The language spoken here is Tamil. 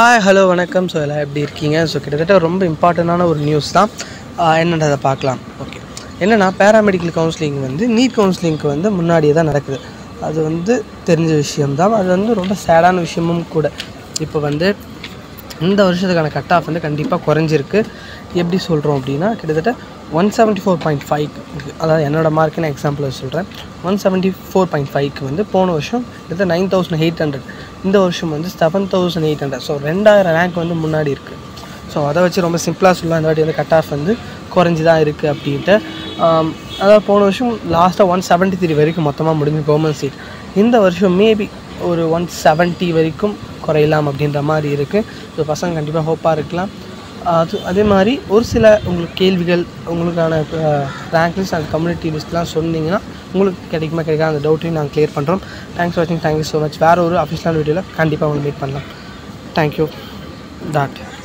ஹாய் ஹலோ வணக்கம் ஸோ எல்லாம் எப்படி இருக்கீங்க ஸோ கிட்டத்தட்ட ரொம்ப இம்பார்ட்டண்டான ஒரு நியூஸ் தான் ஆஹ் என்னன்றதை பார்க்கலாம் ஓகே என்னென்னா பேராமெடிக்கல் கவுன்சிலிங் வந்து நீட் கவுன்சிலிங்க்கு வந்து முன்னாடியே தான் நடக்குது அது வந்து தெரிஞ்ச விஷயம்தான் அது வந்து ரொம்ப சேடான விஷயமும் கூட இப்போ வந்து இந்த வருஷத்துக்கான கட் ஆஃப் வந்து கண்டிப்பாக குறைஞ்சிருக்கு எப்படி சொல்கிறோம் அப்படின்னா கிட்டத்தட்ட one seventy four point five அதாவது என்னோடய மார்க்கு நான் எக்ஸாம்பிள் சொல்கிறேன் ஒன் செவன்ட்டி ஃபோர் பாயிண்ட் ஃபைவ்க்கு வந்து போன வருஷம் கிட்டத்தட்ட நைன் தௌசண்ட் எயிட் ஹண்ட்ரட் இந்த வருஷம் வந்து seven thousand eight hundred so ரெண்டாயிரம் ரேங்க் வந்து முன்னாடி இருக்குது ஸோ அதை வச்சு ரொம்ப சிம்பிளாக சொல்லலாம் இந்த வாட்டி வந்து கட் ஆஃப் வந்து குறைஞ்சி தான் இருக்குது அப்படின்ட்டு ஆம், அதாவது போன வருஷம் லாஸ்ட்டாக ஒன் செவன்ட்டி த்ரீ வரைக்கும் மொத்தமாக முடிஞ்சு கவர்மெண்ட் சீட் இந்த வருஷம் மேபி ஒரு ஒன் செவன்ட்டி வரைக்கும் குறையலாம் அப்படின்ற மாதிரி இருக்குது ஸோ பசங்க கண்டிப்பாக ஹோப்பாக இருக்கலாம் அது அதே மாதிரி ஒரு சில உங்களுக்கு கேள்விகள் உங்களுக்கான ரேங்க் லிஸ்ட் அண்ட் கம்யூனிட்டி லிஸ்ட்லாம் சொன்னீங்கன்னா உங்களுக்கு கிடைக்குமா கிடைக்காத அந்த டவுட்டையும் நாங்கள் க்ளியர் பண்ணுறோம் தேங்க்ஸ் ஃபார் வாட்சிங் தேங்க்யூ ஸோ மச் வேறு ஒரு அஃபிஷியலான வீடியோவில் கண்டிப்பாக உங்களுக்கு மீட் பண்ணலாம் தேங்க்யூ டாட்